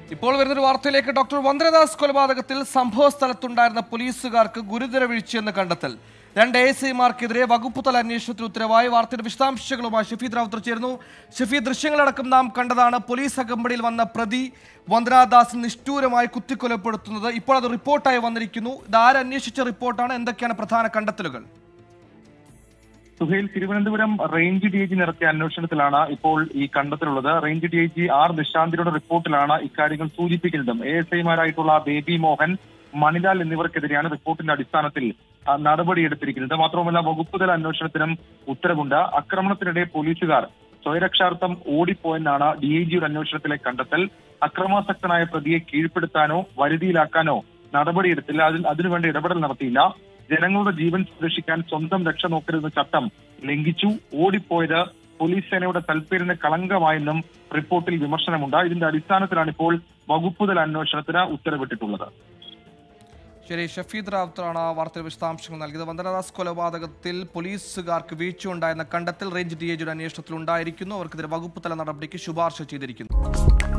ഇപ്പോൾ വരുന്നൊരു വാർത്തയിലേക്ക് ഡോക്ടർ വന്ദനദാസ് കൊലപാതകത്തിൽ സംഭവ സ്ഥലത്തുണ്ടായിരുന്ന പോലീസുകാർക്ക് ഗുരുതര വീഴ്ചയെന്ന് കണ്ടെത്തൽ രണ്ട് എ എസ് ഐമാർക്കെതിരെ വകുപ്പ് തല അന്വേഷണത്തിന് ഉത്തരവായി വാർത്തയുടെ വിശദാംശങ്ങളുമായി ഷഫീദ് റാവുത്തർ ചേർന്നു ഷഫീദ് ദൃശ്യങ്ങളടക്കം നാം കണ്ടതാണ് പോലീസ് അകമ്പടിയിൽ വന്ന പ്രതി വന്ദനാദാസ് നിഷ്ഠൂരമായി കുത്തിക്കൊലപ്പെടുത്തുന്നത് ഇപ്പോൾ അത് റിപ്പോർട്ടായി വന്നിരിക്കുന്നു ഇത് ആരന്വേഷിച്ച റിപ്പോർട്ടാണ് എന്തൊക്കെയാണ് പ്രധാന കണ്ടെത്തലുകൾ Suhail Thiruvananthapuram range D I G നടത്തിയ അന്വേഷണത്തിലാണ് ഇപ്പോൾ ഈ കണ്ടെത്തലുള്ളത് range D I G R നിശാന്തിയുടെ റിപ്പോർട്ടിലാണ് ഇക്കാര്യങ്ങൾ സൂചിപ്പിക്കുന്നതും എ എസ് ഐമാരായിട്ടുള്ള ബേബി മോഹൻ മണിലാൽ എന്നിവർക്കെതിരെയാണ് റിപ്പോർട്ടിന്റെ അടിസ്ഥാനത്തിൽ ആ, നടപടിയെടുത്തിരിക്കുന്നത് മാത്രവുമല്ല വകുപ്പുതല അന്വേഷണത്തിനും ഉത്തരവുണ്ട് ആക്രമണത്തിനിടെ പോലീസുകാർ സ്വയരക്ഷാർത്ഥം ഓടിപ്പോയെന്നാണ് ഡി ഐ ജിയുടെ അന്വേഷണത്തിലെ കണ്ടെത്തൽ അക്രമാസക്തനായ പ്രതിയെ കീഴ്പ്പെടുത്താനോ വരുതിയിലാക്കാനോ നടപടിയെടുത്തില്ല അതിൽ അതിനുവേണ്ടി ഇടപെടൽ നടത്തിയില്ല ജനങ്ങളുടെ ജീവൻ സംരക്ഷിക്കാൻ സ്വന്തം രക്ഷ നോക്കരുതെന്ന ചട്ടം ലംഘിച്ചു ഓടിപ്പോയത് പോലീസ് സേനയുടെ തൽപ്പേരിന് കളങ്കമായെന്നും റിപ്പോർട്ടിൽ വിമർശനമുണ്ട് ഇതിന്റെ അടിസ്ഥാനത്തിലാണ് ഇപ്പോൾ വകുപ്പുതല അന്വേഷണത്തിന് ഉത്തരവിട്ടിട്ടുള്ളത് ശരി ഷഫീദ് റാവുത്തറാണ് വാർത്തയുടെ വിശദാംശങ്ങൾ നൽകിയത് വന്ദനദാസ് കൊലപാതകത്തിൽ പോലീസുകാർക്ക് വീഴ്ചയുണ്ടായെന്ന കണ്ടെത്തൽ റേഞ്ച് ഡി എജിയുടെ അന്വേഷണത്തിൽ ഉണ്ടായിരിക്കുന്നു അവർക്കെതിരെ വകുപ്പ് തല നടപടിക്ക് ശുപാർശ ചെയ്തിരിക്കുന്നു